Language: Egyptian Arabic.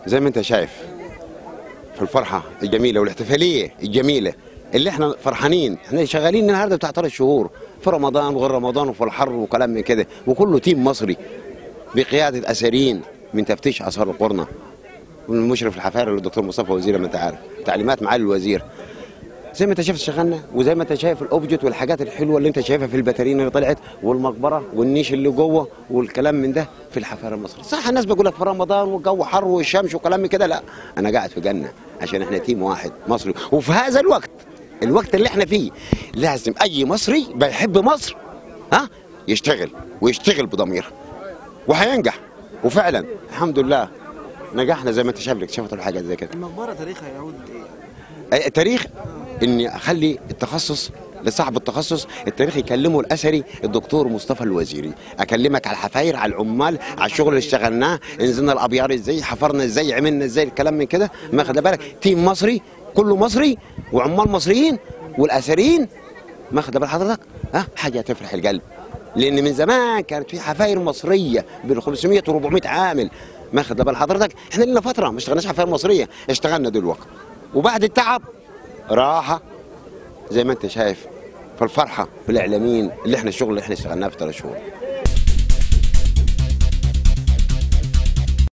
زي ما انت شايف في الفرحه الجميله والاحتفاليه الجميله اللي احنا فرحانين احنا شغالين النهارده بتاع ثلاث شهور في رمضان وغير رمضان وفي الحر وكلام من كده وكله تيم مصري بقياده اثريين من تفتيش اثار القرنه والمشرف الحفاري الدكتور مصطفى وزير ما انت عارف تعليمات معالي الوزير زي ما انت شايف شغلنا وزي ما انت شايف الاوبجكت والحاجات الحلوه اللي انت شايفها في البتارين اللي طلعت والمقبره والنيش اللي جوه والكلام من ده في الحفاره المصري صح الناس بيقول لك في رمضان والجو حر والشمس وكلام من كده لا انا قاعد في جنه عشان احنا تيم واحد مصري وفي هذا الوقت الوقت اللي احنا فيه لازم اي مصري بيحب مصر ها يشتغل ويشتغل بضمير وهينجح وفعلا الحمد لله نجحنا زي ما انت شايف لك شفت الحاجات زي كده المقبره تاريخها يعود ايه؟ أي- تاريخ اني اخلي التخصص لصاحب التخصص التاريخ يكلمه الاثري الدكتور مصطفى الوزيري اكلمك على الحفاير على العمال على الشغل اللي اشتغلناه نزلنا الابيار ازاي حفرنا ازاي عملنا ازاي الكلام من كده ما خد بالك تيم مصري كله مصري وعمال مصريين والاثريين ما خد بال حضرتك ها حاجه تفرح القلب لان من زمان كانت في حفاير مصريه بال 500 و 400 عامل ما خد بال حضرتك احنا لنا فتره ما اشتغلناش حفاير مصريه اشتغلنا دلوقتي وبعد التعب راحه زي ما انت شايف في الفرحه في الاعلاميين اللي احنا الشغل اللي احنا اشتغلناه في ثلاث شهور